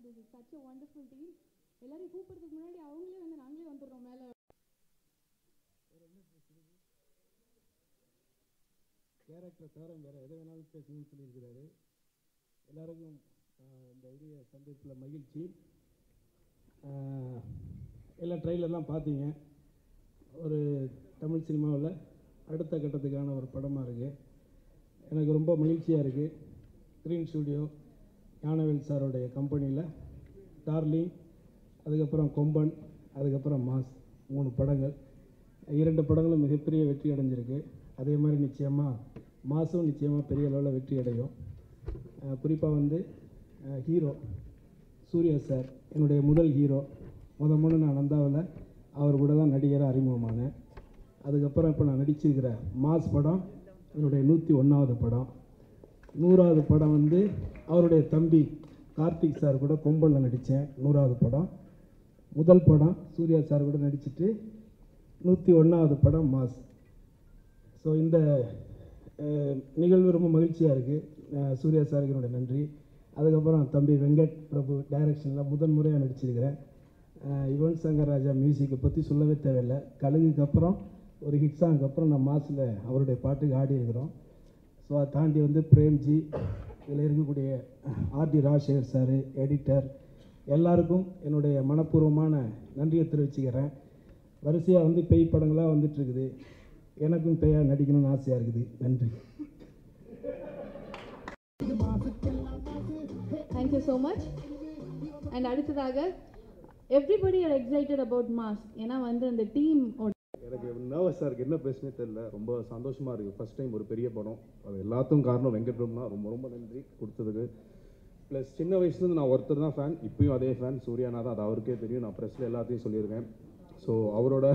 This is such a wonderful team எல்லாரையும் கூப்பிடுறதுக்கு முன்னாடி அவங்களே வந்து நாங்களே வந்துடுறோம் மேலே கேரக்டர் தவிர வேறு எதை வேணாலும் பேசணும்னு சொல்லியிருக்கிறாரு எல்லாருக்கும் ஆஹ், இந்த இனிய சந்திப்பில் மகிழ்ச்சி ஆஹ், எல்லாம் ட்ரெயிலர்லாம் பார்த்தீங்க ஒரு தமிழ் சினிமாவில் அடுத்த கட்டத்துக்கான ஒரு படமாக இருக்குது எனக்கு ரொம்ப மகிழ்ச்சியாக இருக்குது க்ரீன் ஸ்டூடியோ ஞானவேல் சாரோடைய கம்பெனியில் டார்லிங் அதுக்கப்புறம் கொம்பன் அதுக்கப்புறம் மாஸ் மூணு படங்கள் இரண்டு படங்களும் மிகப்பெரிய வெற்றி அடைஞ்சிருக்கு அதே மாதிரி நிச்சயமாக மாசும் நிச்சயமாக பெரிய அளவில் வெற்றி அடையும் குறிப்பாக வந்து ஹீரோ சூர்யா சார் என்னுடைய முதல் ஹீரோ முத முத நான் நந்தாவில் அவர் கூட தான் நடிகராக அறிமுகமானேன் அதுக்கப்புறம் இப்போ நான் நடிச்சிருக்கிற மாஸ் படம் என்னுடைய நூற்றி ஒன்றாவது படம் நூறாவது படம் வந்து அவருடைய தம்பி கார்த்திக் சார் கூட கொம்பனில் நடித்தேன் நூறாவது படம் முதல் படம் சூர்யா சார் கூட நடிச்சிட்டு நூற்றி ஒன்றாவது படம் மாஸ் ஸோ இந்த அஹ், நிகழ்வு ரொம்ப மகிழ்ச்சியாக இருக்குது சூர்யா சாருக்கு என்னுடைய நன்றி அதுக்கப்புறம் தம்பி வெங்கட் பிரபு டைரக்ஷனில் முதன் முறையாக நடிச்சிருக்கிறேன் அஹ், யுவன் சங்கர் ராஜா மியூசிக்கை பற்றி சொல்லவே தேவையில்லை கழுகுக்கு அப்புறம் ஒரு ஹிட் சாங்க்கு அப்புறம் நான் மாசில் அவருடைய பாட்டுக்கு ஆடி இருக்கிறோம் ஸோ அதை தாண்டி வந்து பிரேம்ஜி இதில் இருக்கக்கூடிய ஆர்டி ராஜசேகர் சார் எடிட்டர் எல்லாருக்கும் என்னுடைய மனப்பூர்வமான நன்றியை தெரிவிச்சுக்கிறேன் வரிசையாக வந்து பேய் படங்களாக வந்துட்டு இருக்குது எனக்கும் பேயாக நடிக்கணும்னு ஆசையாக இருக்குது நன்றி தேங்க்யூ ஸோ மச் அண்ட் அடுத்ததாக everybody are excited about Mass ஏன்னா வந்து அந்த டீம் எனக்கு நர்வஸாக இருக்குது என்ன பேசுனே தெரியல ரொம்ப சந்தோஷமாக இருக்குது ஃபர்ஸ்ட் டைம் ஒரு பெரிய படம் அது எல்லாத்துக்கும் காரணம் வெங்கட் பிரபு தான் ரொம்ப ரொம்ப நன்றி கொடுத்ததுக்கு ப்ளஸ் சின்ன வயசுலேருந்து நான் ஒருத்தர் தான் ஃபேன் இப்பயும் அதே ஃபேன் சூர்யானா தான் அது அவருக்கே தெரியும் நான் ப்ரெஸ்ஸில் எல்லாத்தையும் சொல்லியிருக்கேன் ஸோ அவரோட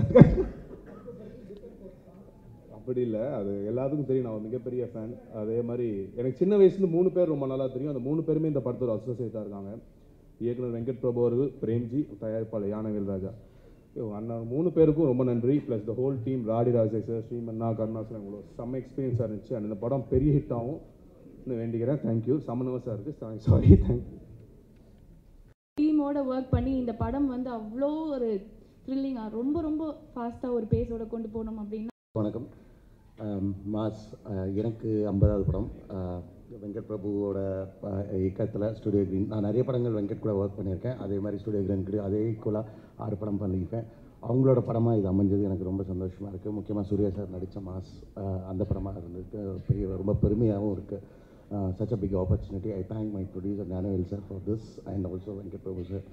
அப்படி இல்லை அது எல்லாத்துக்கும் தெரியும் நான் ஒரு மிகப்பெரிய ஃபேன் அதே மாதிரி எனக்கு சின்ன வயசுலேருந்து மூணு பேர் ரொம்ப நல்லா தெரியும் அந்த மூணு பேருமே இந்த படத்தோட அசோசியேட்டாக இருக்காங்க இயக்குனர் வெங்கட் பிரபு அவர்கள் பிரேம்ஜி தயாரிப்பாளர் யானவேல் ராஜா இவங்க அண்ணன் மூணு பேருக்கும் ரொம்ப நன்றி plus the whole team RD Rajeshwar ஸ்ரீமன்னா கருணாசன் இவ்வளோ செம்ம எக்ஸ்பீரியன்ஸாக இருந்துச்சு அண்ட் இந்த படம் பெரிய ஹிட் ஆகும் வேண்டிக்கிறேன் தேங்க்யூ சமநவசாக இருக்குது சாரி தேங்க்யூ டீமோட ஒர்க் பண்ணி இந்த படம் வந்து அவ்வளோ ஒரு த்ரில்லிங்காக ரொம்ப ரொம்ப ஃபாஸ்ட்டாக ஒரு பேஸோட கொண்டு போகணும் அப்படின்னா வணக்கம் ஆம், மாஸ் ஆ, எனக்கு ஐம்பதாவது படம் ஆ, வெங்கட் பிரபுவோட இயக்கத்தில் ஸ்டுடியோ கிரீன் நான் நிறைய படங்கள் வெங்கட் கூட ஒர்க் பண்ணியிருக்கேன் அதே மாதிரி ஸ்டுடியோ கிரீன் கூட அதே ஈக்குவலாக ஆறு படம் பண்ணியிருக்கேன் அவங்களோட படமாக இது அமைஞ்சது எனக்கு ரொம்ப சந்தோஷமாக இருக்குது முக்கியமாக சூர்யா சார் நடித்த மாஸ் ஆ, அந்த படமாக இருந்தது பெரிய ரொம்ப பெருமையாகவும் இருக்குது such a big opportunity I thank my producer Gnanavel sir for this and also Venkat Prabhu sir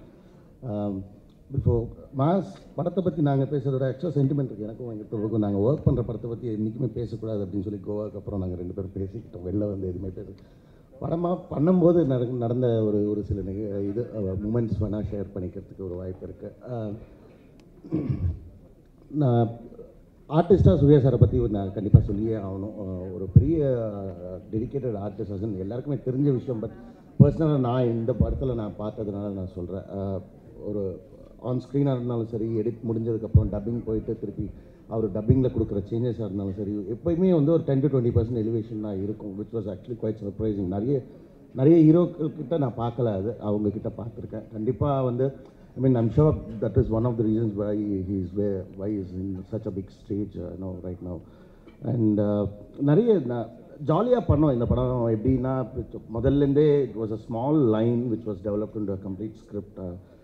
இப்போ மாஸ் படத்தை பற்றி நாங்கள் பேசுகிறத ஆக்சுவலாக சென்டிமெண்ட் இருக்குது எனக்கும் எங்கள் பிரபுக்கும் நாங்கள் ஒர்க் பண்ணுற படத்தை பற்றி என்றைக்குமே பேசக்கூடாது அப்படின்னு சொல்லி கோவாக்கு அப்புறம் நாங்கள் ரெண்டு பேரும் பேசிக்கிட்டோம் வெளில வந்து எதுவுமே பேச படமாக பண்ணும்போது நடக்க நடந்த ஒரு ஒரு சில நிக இது மூமெண்ட்ஸ் வேணால் ஷேர் பண்ணிக்கிறதுக்கு ஒரு வாய்ப்பு இருக்குது நான் ஆர்டிஸ்ட்டாக சூர்யா சாரை பற்றி நான் கண்டிப்பாக சொல்லியே ஆகணும் அஹ் ஒரு பெரிய டெடிக்கேட்டட் ஆர்டிஸ்ட் எல்லாருக்குமே தெரிஞ்ச விஷயம் பட் பர்சனலாக நான் இந்த படத்தில் நான் பார்த்ததுனால நான் சொல்கிறேன் ஒரு ஆன் ஸ்க்ரீனாக இருந்தாலும் சரி எடிட் முடிஞ்சதுக்கப்புறம் டப்பிங் போயிட்டு திருப்பி அவர் டப்பிங்கில் கொடுக்குற சேஞ்சஸாக இருந்தாலும் சரி எப்போயுமே வந்து ஒரு ten to twenty percent elevation தான் இருக்கும் which was actually quite surprising நிறைய நிறைய ஹீரோக்கள் கிட்ட நான் பார்க்கல அது அவங்க கிட்ட பார்த்துருக்கேன் கண்டிப்பாக வந்து I mean I'm sure that is one of the reasons why he's way why is in such a big stage no right no and நிறைய ஜாலியாக பண்ணோம் இந்த படம் எப்படின்னா முதல்லேருந்தே it was a small line which was developed in complete script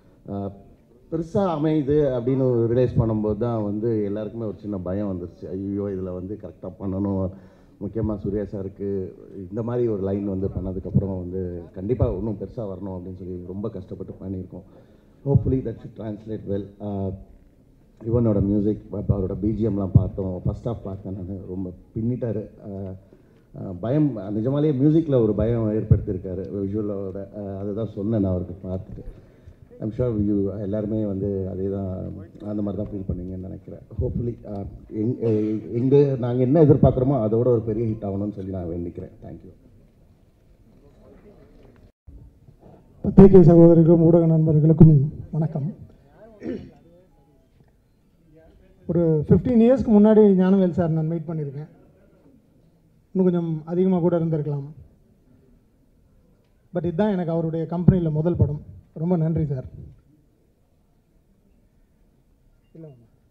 பெருசாக அமையுது அப்படின்னு ரிலைஸ் பண்ணும்போது தான் வந்து எல்லாருக்குமே ஒரு சின்ன பயம் வந்துருச்சு ஐயோ இதில் வந்து கரெக்டாக பண்ணணும் முக்கியமாக சூர்யா சாருக்கு இந்த மாதிரி ஒரு லைன் வந்து பண்ணதுக்கப்புறம் வந்து கண்டிப்பாக இன்னும் பெருசாக வரணும் அப்படின்னு சொல்லி ரொம்ப கஷ்டப்பட்டு பண்ணியிருக்கோம் hopefully that should translate well யுவனோட மியூசிக் அவரோட பிஜிஎம்லாம் பார்த்தோம் ஃபஸ்ட் ஆஃப் பார்த்தேன் நான் ரொம்ப பின்னிட்டார் பயம் நிஜமாலேயே மியூசிக்கில் ஒரு பயம் ஏற்படுத்தியிருக்காரு விஷுவலோட அதுதான் சொன்னேன் நான் அவருக்கு பார்த்துட்டு ஐம் ஷோர் யூ எல்லாருமே வந்து அதே தான் அந்த மாதிரி தான் ஃபீல் பண்ணீங்கன்னு நினைக்கிறேன் ஹோப்ஃபுல்லி எங் எங்கே நாங்கள் என்ன எதிர்பார்க்குறோமோ அதோட ஒரு பெரிய ஹிட் ஆகணும்னு சொல்லி நான் வேண்டிக்கிறேன் தேங்க்யூ பத்திரிகை சகோதரர்களும் ஊடக நண்பர்களுக்கும் வணக்கம் ஒரு ஃபிஃப்டீன் இயர்ஸ்க்கு முன்னாடி ஞானவேல் சார் நான் மீட் பண்ணியிருக்கேன் இன்னும் கொஞ்சம் அதிகமாக கூட இருந்திருக்கலாம் பட் இதுதான் எனக்கு அவருடைய கம்பெனியில் முதல் படம் ரொம்ப நன்றி சார் இல்லை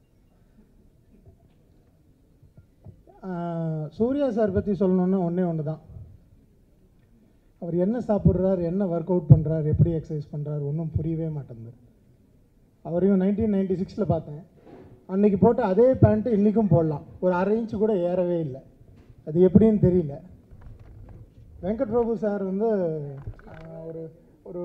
சூர்யா சார் பற்றி சொல்லணுன்னா ஒன்றே ஒன்று தான் அவர் என்ன சாப்பிட்றாரு என்ன ஒர்க் அவுட் பண்ணுறாரு எப்படி எக்ஸசைஸ் பண்ணுறாரு ஒன்றும் புரியவே மாட்டேங்குது அவரையும் நைன்டீன் நைன்டி சிக்ஸில் பார்த்தேன் அன்னைக்கு போட்ட அதே பேண்ட்டு இன்றைக்கும் போடலாம் ஒரு அரை இன்ச்சு கூட ஏறவே இல்லை அது எப்படின்னு தெரியல வெங்கட் பிரபு சார் வந்து ஆஹ், ஒரு ஒரு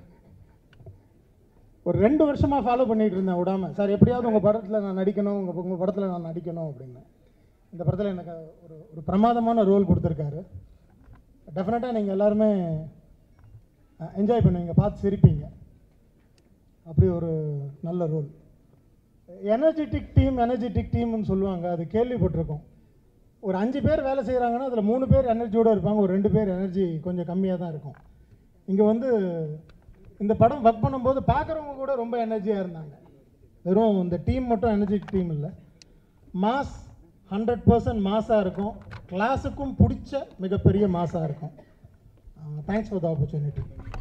ஒரு ரெண்டு வருஷமாக ஃபாலோ பண்ணிட்டு இருந்தேன் விடாம சார் எப்படியாவது உங்கள் படத்தில் நான் நடிக்கணும் உங்கள் உங்கள் படத்தில் நான் நடிக்கணும் அப்படின்னு இந்த படத்தில் எனக்கு ஒரு ஒரு பிரமாதமான ரோல் கொடுத்துருக்காரு டெஃபினட்டாக நீங்கள் எல்லாருமே என்ஜாய் பண்ணுவீங்க பார்த்து சிரிப்பீங்க அப்படி ஒரு நல்ல ரோல் எனர்ஜெட்டிக் டீம் எனர்ஜெட்டிக் டீம்னு சொல்லுவாங்க அது கேள்விப்பட்டிருக்கோம் ஒரு அஞ்சு பேர் வேலை செய்கிறாங்கன்னா அதில் மூணு பேர் எனர்ஜியோடு இருப்பாங்க ஒரு ரெண்டு பேர் எனர்ஜி கொஞ்சம் கம்மியாக தான் இருக்கும் இங்கே வந்து இந்த படம் ஒர்க் பண்ணும்போது பார்க்குறவங்க கூட ரொம்ப எனர்ஜியாக இருந்தாங்க வெறும் இந்த டீம் மட்டும் எனர்ஜிக் டீம் இல்லை மாஸ் ஹண்ட்ரட் பர்சன்ட் மாஸாக இருக்கும் கிளாஸுக்கும் பிடிச்ச மிகப்பெரிய மாஸாக இருக்கும் தேங்க்ஸ் ஃபார் த ஆப்பர்ச்சுனிட்டி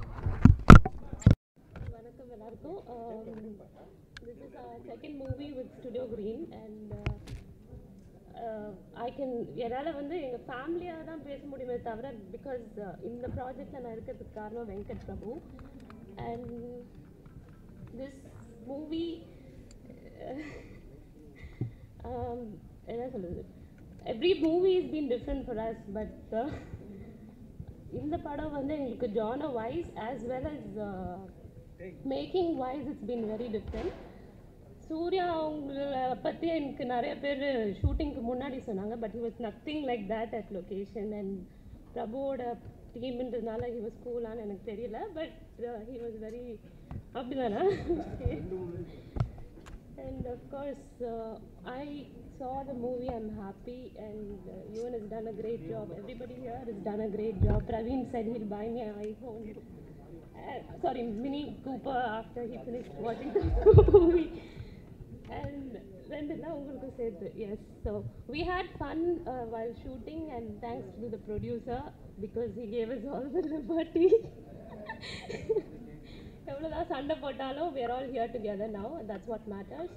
வணக்கம் எல்லாருக்கும் this is second movie with Studio Green and I can என்னால் வந்து எங்கள் ஃபேமிலியாக தான் பேச முடியுமே தவிர பிகாஸ் இந்த ப்ராஜெக்டில் நான் இருக்கிறதுக்கு காரணம் Venkat Prabhu and this movie என்ன சொல்கிறது every movie is been different for us but இந்த படம் வந்து எங்களுக்கு genre wise as well as making wise it's been very different Suriya அவங்கள பற்றி எனக்கு நிறைய பேர் ஷூட்டிங்க்கு முன்னாடி சொன்னாங்க but he was nothing like that at location and பிரபுவோட டீம்ன்றதுனால ஹி வாஸ் கூலான்னு எனக்கு தெரியல பட் ஹி வாஸ் வெரி அப்படிதானே And of course, uh, I saw the movie. I'm happy, and uh, Ewan has done a great job. Everybody here has done a great job. Praveen said he'll buy me an iPhone. Uh, sorry, Mini Cooper after he finished watching the movie. And then the உங்களுக்கு சேர்த்து yes so we had fun uh, while shooting and thanks to the producer because he gave us all the liberty எவ்வளோதான் சண்டை போட்டாலும் we are all here together now and that's what matters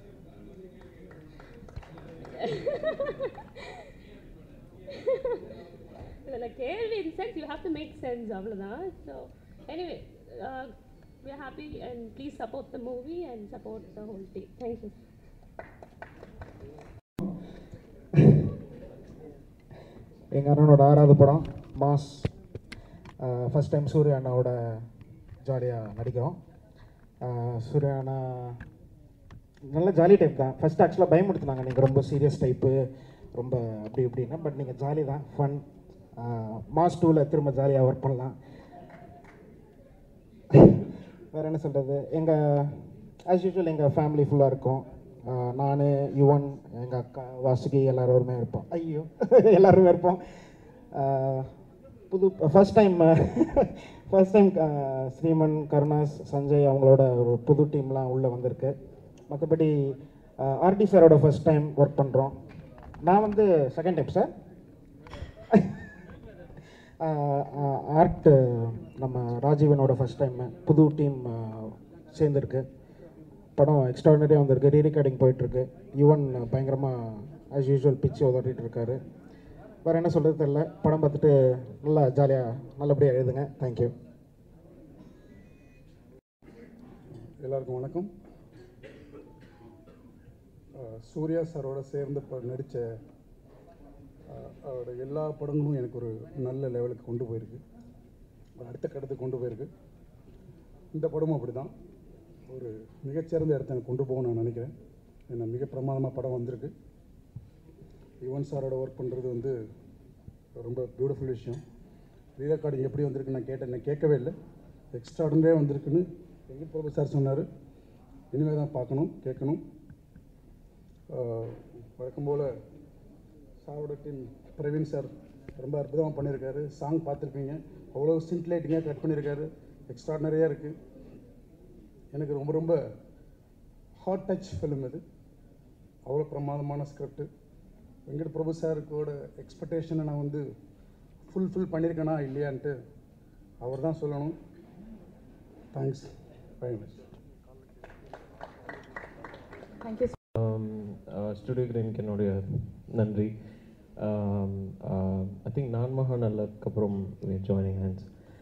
இதில் கேள்வி in sense you have to make sense அவ்வளோதான் so anyway uh, we are happy and please support the movie and support the whole team thank you எங்கள் அண்ணனோட ஆறாவது படம் mass first time Surya அண்ணாவோட ஜாலியாக நடிக்கிறோம் ஆஹ் சூர்யா அண்ணா நல்ல ஜாலி டைப் தான் ஃபஸ்ட் ஆக்சுவலாக பயமுடுத்துனாங்க நீங்கள் ரொம்ப சீரியஸ் டைப்பு ரொம்ப அப்படி இப்படின்னா பட் நீங்கள் ஜாலி தான் ஃபன் மாஸ் டூவில் திரும்ப ஜாலியாக ஒர்க் பண்ணலாம் வேறு என்ன சொல்கிறது எங்கள் ஆஸ் யூஷுவல் எங்கள் ஃபேமிலி ஃபுல்லாக இருக்கும் நான் யுவன் எங்கள் அக்கா வாசுகி எல்லாருமே இருப்போம் ஐயோ எல்லாருமே இருப்போம் ஆஹ் புது first time first time Sriman Karunas Sanjay அவங்களோட ஒரு புது டீம்லாம் உள்ளே வந்திருக்கு மற்றபடி ஆர்டி சாரோட ஃபர்ஸ்ட் டைம் ஒர்க் பண்ணுறோம் நான் வந்து செகண்ட் டைம் சார் ஆர்ட் நம்ம ராஜீவனோட ஃபர்ஸ்ட் டைம் புது டீம் சேர்ந்துருக்கு படம் எக்ஸ்ட்ராடனரியாக வந்திருக்கு ரீ ரெக்கார்டிங் போயிட்டுருக்கு யுவன் பயங்கரமாக ஆஸ் யூஷுவல் பிச்சு உதறிட்டு இருக்காரு வேறு என்ன சொல்கிறது தெரில படம் பார்த்துட்டு நல்லா ஜாலியாக நல்லபடியாக எழுதுங்க தேங்க்யூ எல்லாருக்கும் வணக்கம் அஹ் சூர்யா சாரோட சேர்ந்து இப்போ நடித்த அவரோட எல்லா படங்களும் எனக்கு ஒரு நல்ல லெவலுக்கு கொண்டு போயிருக்கு ஒரு அடுத்த கட்டத்துக்கு கொண்டு போயிருக்கு இந்த படமும் அப்படி தான் ஒரு மிகச்சிறந்த இடத்த எனக்கு கொண்டு போக நான் நினைக்கிறேன் ஏன்னா மிக பிரமாதமாக படம் வந்திருக்கு யுவன் சாரோட ஒர்க் பண்ணுறது வந்து ரொம்ப பியூட்டிஃபுல் விஷயம் ரீ ரெக்கார்டிங் எப்படி வந்திருக்கு நான் கேட்டேன் நான் கேட்கவே இல்லை எக்ஸ்ட்ராடனரியாக வந்திருக்குன்னு வெங்கட் பிரபு சார் சொன்னார் இனிமேல் தான் பார்க்கணும் கேட்கணும் ஆஹ் வழக்கம் போல் சாரோட டீம் பிரவீன் சார் ரொம்ப அற்புதமாக பண்ணியிருக்காரு சாங் பார்த்துருப்பீங்க அவ்வளோ சின்க்லேட்டிங்காக கட் பண்ணியிருக்காரு எக்ஸ்ட்ராடனரியாக இருக்குது எனக்கு ரொம்ப ரொம்ப ஹாட் டச் ஃபிலிம் இது அவ்வளோ பிரமாதமான ஸ்கிரிப்ட் வெங்கட் பிரபு சாருக்கோட எக்ஸ்பெக்டேஷனை நான் வந்து ஃபுல்ஃபில் பண்ணியிருக்கேனா இல்லையான்ட்டு அவர் தான் சொல்லணும் thanks very much thank you Studio கிரீனுக்கு என்னுடைய நன்றி ஐ திங்க் நான் மகா நல்லதுக்கப்புறம் joining hands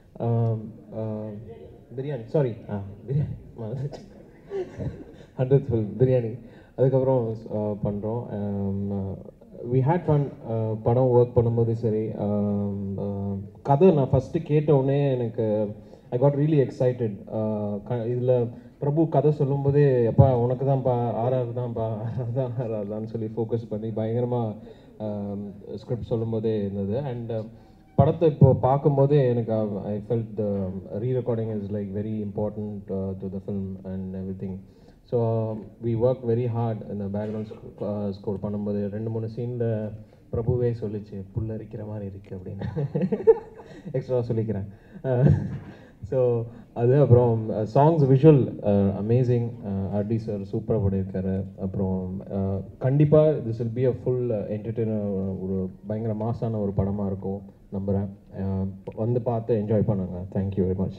biryani sorry ah biryani hundred full biryani அதுக்கப்புறம் பண்ணுறோம் வி ஹேட் ஃபன் படம் ஒர்க் பண்ணும்போது சரி um, uh, கதை நான் ஃபஸ்ட்டு கேட்ட உடனே எனக்கு ஐ காட் ரியலி எக்ஸைட்டட் இதில் பிரபு கதை சொல்லும்போதே எப்பா உனக்கு தான்ப்பா ஆர்ஆர் தான்ப்பா ஆர்ஆர் தான் ஆர்ஆர் தான் சொல்லி ஃபோக்கஸ் பண்ணி பயங்கரமாக ஸ்கிரிப்ட் சொல்லும்போதே இருந்தது அண்ட் படத்தை இப்போ பார்க்கும்போதே எனக்கு I felt the re recording is like very important to the film and everything so we work very hard இந்த பேக்ரவுண்ட் ஸ்கோர் பண்ணும்போது ரெண்டு மூணு சீனில் பிரபுவே சொல்லிச்சு புல்லரிக்கிற மாதிரி இருக்குது அப்படின்னு எக்ஸ்ட்ரா சொல்லிக்கிறேன் ஸோ அது அப்புறம் songs visual amazing RD sir சூப்பராக பண்ணியிருக்காரு அப்புறம் கண்டிப்பாக this will be a full entertainer ஒரு பயங்கர மாசான ஒரு படமாக இருக்கும் நம்புகிறேன் வந்து பார்த்து என்ஜாய் பண்ணுங்க தேங்க்யூ வெரி மச்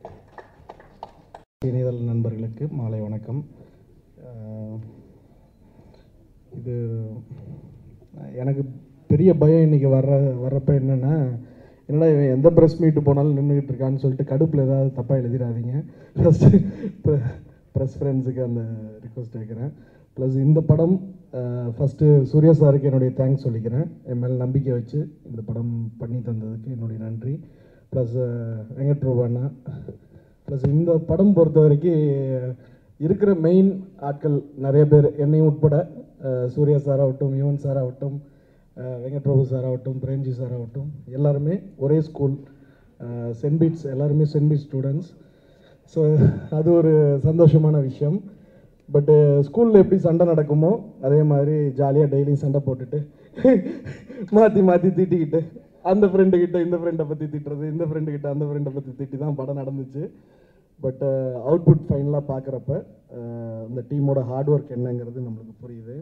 இணையதள நண்பர்களுக்கு மாலை வணக்கம் அஹ் இது எனக்கு பெரிய பயம் இன்னைக்கு வர்ற வர்றப்ப என்னென்னா என்னடா இவன் எந்த ப்ரெஸ் மீட்டு போனாலும் நின்றுக்கிட்டு இருக்கான்னு சொல்லிட்டு கடுப்பில் ஏதாவது தப்பாக எழுதிடாதீங்க ஃபஸ்ட்டு ப்ரெஸ் ஃப்ரெண்ட்ஸுக்கு அந்த ரிக்வஸ்ட் வைக்கிறேன் ப்ளஸ் இந்த படம் ஃபஸ்ட்டு சூர்யா சாருக்கு என்னுடைய தேங்க்ஸ் சொல்லிக்கிறேன் என் மேல் நம்பிக்கை வச்சு இந்த படம் பண்ணி தந்ததுக்கு என்னுடைய நன்றி ப்ளஸ் வெங்கட் பிரபு அண்ணா ப்ளஸ் இந்த படம் பொறுத்த வரைக்கும் இருக்கிற மெயின் ஆட்கள் நிறைய பேர் என்னையும் உட்பட அஹ், சூர்யா சார் ஆகட்டும் யுவன் சார் ஆகட்டும் அஹ், வெங்கட் பிரபு சார் ஆகட்டும் பிரேம்ஜி சார் ஆகட்டும் எல்லாருமே ஒரே ஸ்கூல் சென்ட் பீட்ஸ் எல்லாருமே சென்ட் பீட் ஸ்டூடெண்ட்ஸ் ஸோ அது ஒரு சந்தோஷமான விஷயம் பட்டு ஸ்கூலில் எப்படி சண்டை நடக்குமோ அதே மாதிரி ஜாலியாக டெய்லியும் சண்டை போட்டுட்டு மாற்றி மாற்றி திட்டிக்கிட்டு அந்த ஃப்ரெண்டு கிட்ட இந்த ஃப்ரெண்டை பற்றி திட்டுறது இந்த ஃப்ரெண்டு கிட்ட அந்த ஃப்ரெண்டை பற்றி திட்டி தான் படம் நடந்துச்சு பட் அவுட்புட் ஃபைனலாக பார்க்குறப்ப இந்த டீமோட ஹார்ட் ஒர்க் என்னங்கிறது நம்மளுக்கு புரியுது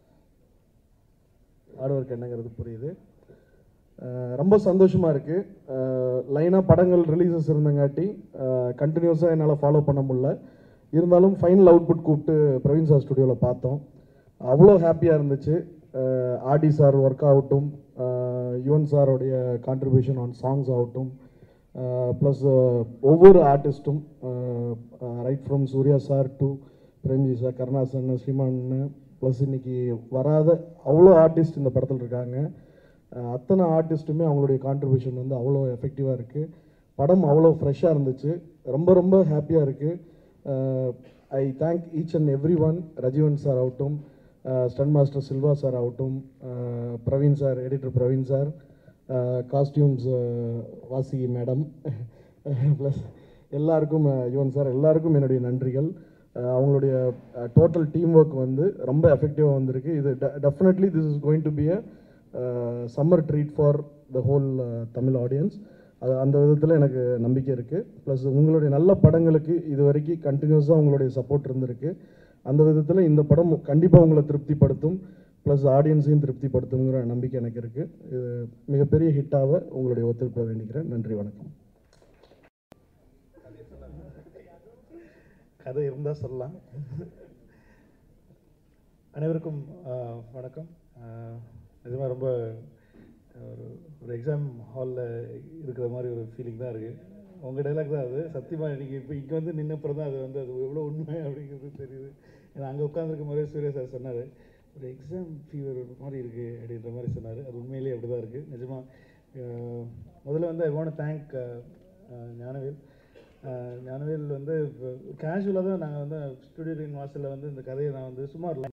ஹார்ட் ஒர்க் என்னங்கிறது புரியுது அஹ் ரொம்ப சந்தோஷமாக இருக்குது லைனாக படங்கள் ரிலீசஸ் இருந்தங்காட்டி கண்டினியூஸாக என்னால் ஃபாலோ பண்ண முடியல இருந்தாலும் ஃபைனல் அவுட்புட் கூப்பிட்டு பிரவீன் சார் ஸ்டுடியோவில் பார்த்தோம் அவ்வளோ ஹாப்பியாக இருந்துச்சு ஆர்டி சார் ஒர்க் ஆகட்டும் அஹ் யுவன் சாரோடைய கான்ட்ரிபியூஷன் ஆன் சாங்ஸ் ஆகட்டும் ப்ளஸ் ஒவ்வொரு ஆர்டிஸ்ட்டும் right from Suriya sir to Premji sir கருணாசன் ஸ்ரீமான் ப்ளஸ் இன்னைக்கு வராத அவ்வளோ ஆர்டிஸ்ட் இந்த படத்தில் இருக்காங்க அஹ் அத்தனை ஆர்டிஸ்ட்டுமே அவங்களுடைய கான்ட்ரிபியூஷன் வந்து அவ்வளோ எஃபெக்டிவாக இருக்குது படம் அவ்வளோ ஃப்ரெஷ்ஷாக இருந்துச்சு ரொம்ப ரொம்ப ஹாப்பியாக இருக்குது I thank each and every one Rajeevan sir ஆகட்டும் ஸ்டன் மாஸ்டர் சில்வா சார் ஆகட்டும் அஹ் Praveen sir editor Praveen sir costumes Vasi madam plus எல்லாருக்கும் அஹ், யுவன் சார் எல்லாருக்கும் என்னுடைய நன்றிகள் அஹ், அவங்களுடைய டோட்டல் டீம் ஒர்க் வந்து ரொம்ப எஃபெக்டிவாக வந்திருக்கு இது definitely this is going to be a summer treat for the whole Tamil audience அது அந்த விதத்தில் எனக்கு நம்பிக்கை இருக்குது ப்ளஸ் உங்களுடைய நல்ல படங்களுக்கு இது வரைக்கும் கண்டினியூஸாக உங்களுடைய சப்போர்ட் இருந்திருக்கு அந்த விதத்தில் இந்த படம் கண்டிப்பாக உங்களை திருப்திப்படுத்தும் ப்ளஸ் ஆடியன்ஸையும் திருப்திப்படுத்துங்கிற நம்பிக்கை எனக்கு இருக்குது இது மிகப்பெரிய ஹிட்டாக உங்களுடைய ஒத்துழைப்பை வேண்டிக்கிறேன் நன்றி வணக்கம் கதை இருந்தால் சொல்லலாம் அனைவருக்கும் ஆஹ், வணக்கம் ஆஹ், நிஜமா ரொம்ப ஒரு ஒரு எக்ஸாம் ஹாலில் இருக்கிற மாதிரி ஒரு ஃபீலிங் தான் இருக்குது உங்கள் டைலாக் தான் அது சத்தியமாக இன்னைக்கு இப்போ இங்கே வந்து நின்னப்புறம் தான் அது வந்து அது எவ்வளோ உண்மை அப்படிங்கிறது தெரியுது ஏன்னா அங்கே உட்காந்துருக்கும் போதே சூர்யா சார் சொன்னார் ஒரு எக்ஸாம் ஃபீவர் மாதிரி இருக்குது அப்படின்ற மாதிரி சொன்னார் அது உண்மையிலேயே அப்படி தான் இருக்குது நிஜமாக முதல்ல வந்து I want thank Gnanavel uh Gnanavel வந்து கேஷுவலாக தான் நாங்கள் வந்து ஸ்டுடியோ வாசலில் வந்து இந்த கதையை நான் வந்து சும்மா ஒரு